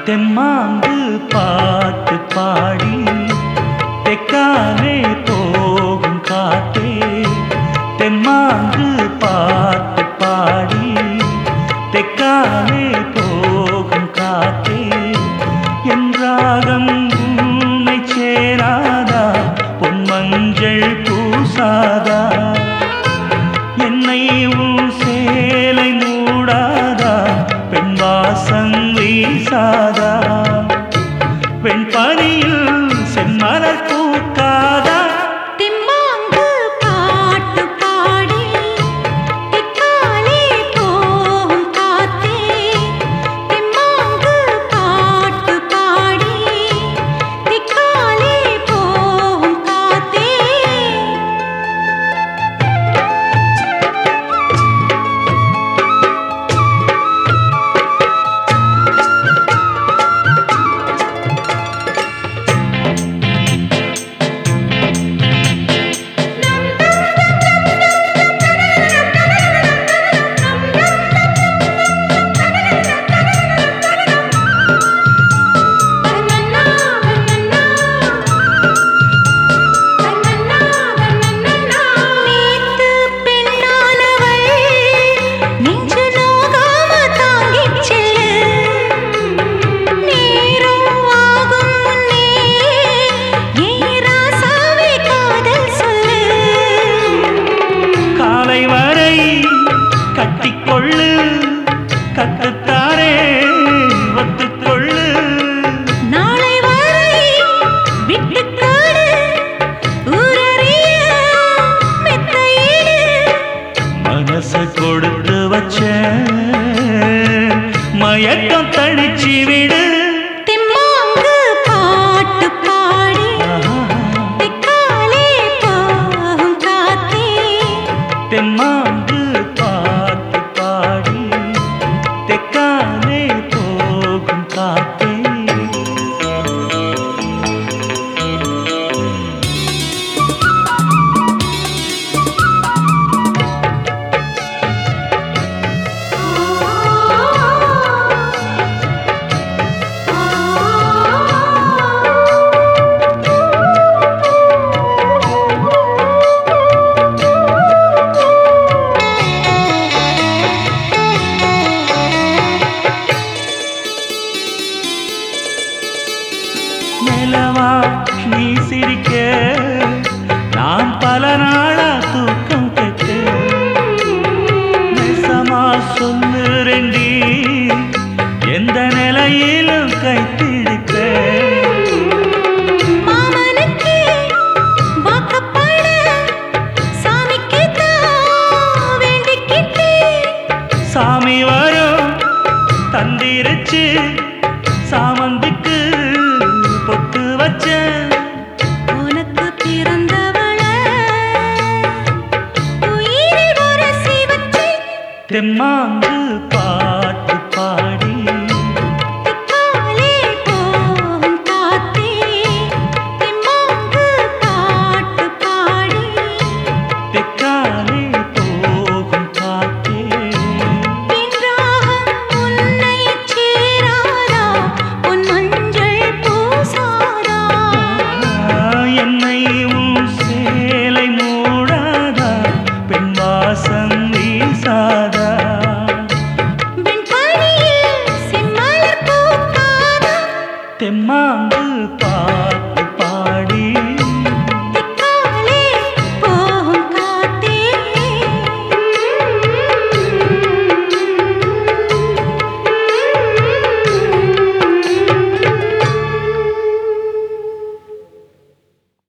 தெம்மாங்கு பாட்டு பாடி தெக்காலே போகும் காத்தே தெம்மாங்கு பாட்டு பாடி தெக்காலே போகும் காத்தே என் ராகம் உன்னை சேராதா பொன் மஞ்சள் பூசாதா என்னை உன் சேலை மூடாதா பெண் வாசம் வீசாதா பெண் பனியில் செம்மலர் பூக்காதா திம்மாங்கு பாட்டு பாடி திக்காலே போகும் காத்தே திம்மாங்கு பாட்டு பாடி திக்காலே போகும் காத்தே கண்ணன்னா கண்ணன்னா கண்ணன்னா கண்ணன்னா நேத்து பெண்ணானவள் நெஞ்சு நோகாம தாங்கிச் செல்லு நேரம் ஆகும் முன்னே ஏன் ராசாவே காதல் சொல்லு காலை வரை கட்டிக்கொள்ளு கட்டுத்தாரே ஒத்துக்கொள்ளு நாளை வரை விட்டுக்காடு ஊரறிய மெத்தையிடு மனச கொடுத்து வச்ச மயக்கம் தழிச்சு விடு திம்மாங்கு பாட்டு பாடி திக்காலே போகும் காத்தே தெம்மாங்கு பாட்டு பாடி தெக்காலே போகும் காத்தே நிலவா நீ சிரிக்க நான் பல நாளா தூக்கம் கெட்ட நெசமா சொல்லு ரெண்டி எந்த நிலையிலும் கைப்பிடிக்க மாமனுக்கு வாக்கப்பட சாமிக்கு தான் வேண்டிக்கிட்டேன் சாமி வரும் தந்திருச்சு சாமந்துக்கு பொட்டு வச்ச உனக்கு பிறந்தவள உயிரை உரசி வச்சு தெம்மாங்கு